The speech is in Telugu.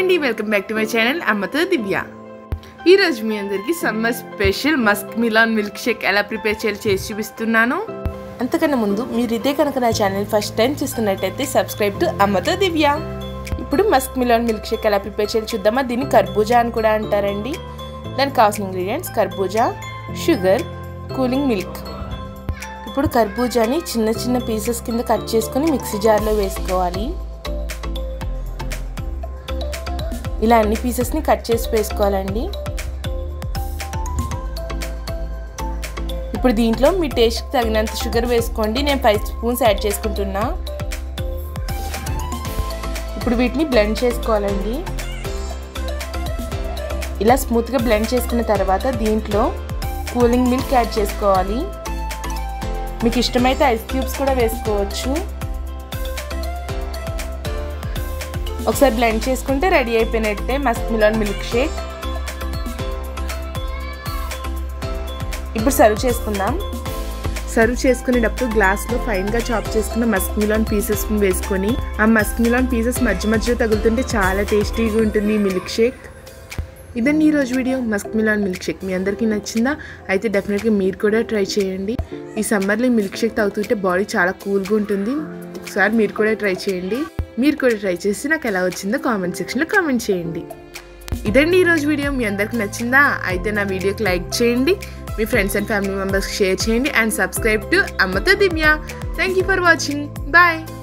అండి welcome back to my channel అమ్మతో దివ్య ఈరోజు మీ అందరికీ summer special muskmelon milk shake ఎలా ప్రిపేర్ చేయాలో చేసి చూపిస్తున్నాను అంతకన్నా ముందు మీరు ఇదే కనుక నా ఛానల్ ఫస్ట్ టైం చూస్తున్నట్టయితే సబ్స్క్రైబ్ టు అమ్మతో దివ్య ఇప్పుడు మస్క్ మిలాన్ మిల్క్ షేక్ ఎలా ప్రిపేర్ చేయాలో చూద్దామా దీన్ని కర్బూజా అని కూడా అంటారండి దానికి కావాల్సిన ఇంగ్రీడియంట్స్ కర్బూజా షుగర్ కూలింగ్ మిల్క్ ఇప్పుడు కర్బూజాని చిన్న చిన్న పీసెస్ కింద కట్ చేసుకొని మిక్సీ జార్లో వేసుకోవాలి ఇలా అన్ని పీసెస్ని కట్ చేసి వేసుకోవాలండి ఇప్పుడు దీంట్లో మీ టేస్ట్కి తగినంత షుగర్ వేసుకోండి నేను ఫైవ్ స్పూన్స్ యాడ్ చేసుకుంటున్నా ఇప్పుడు వీటిని బ్లెండ్ చేసుకోవాలండి ఇలా స్మూత్గా బ్లెండ్ చేసుకున్న తర్వాత దీంట్లో కూలింగ్ మిల్క్ యాడ్ చేసుకోవాలి మీకు ఇష్టమైతే ఐస్ క్యూబ్స్ కూడా వేసుకోవచ్చు ఒకసారి బ్లెండ్ చేసుకుంటే రెడీ అయిపోయినట్టే మస్క్ మిలాన్ మిల్క్ షేక్ ఇప్పుడు సర్వ్ చేసుకుందాం సర్వ్ చేసుకునేటప్పుడు గ్లాస్లో ఫైన్గా చాప్ చేసుకున్న మస్క్ మిలాన్ పీసెస్ వేసుకొని ఆ మస్క్ మిలాన్ పీసెస్ మధ్య మధ్యలో తగులుతుంటే చాలా టేస్టీగా ఉంటుంది ఈ మిల్క్ షేక్ ఇదండి ఈరోజు video muskmelon milk shake మీ అందరికీ నచ్చిందా అయితే డెఫినెట్గా మీరు కూడా ట్రై చేయండి ఈ సమ్మర్లో మిల్క్ షేక్ తాగుతుంటే బాడీ చాలా కూల్గా ఉంటుంది ఒకసారి మీరు కూడా ట్రై చేయండి మీరు కూడా ట్రై చేసి నాకు ఎలా వచ్చిందో కామెంట్ సెక్షన్లో కామెంట్ చేయండి ఇదండి ఈరోజు వీడియో మీ అందరికి నచ్చిందా అయితే నా వీడియోకి లైక్ చేయండి మీ ఫ్రెండ్స్ అండ్ ఫ్యామిలీ మెంబర్స్కి షేర్ చేయండి అండ్ సబ్స్క్రైబ్ టు అమ్మతో Divya thank you for watching bye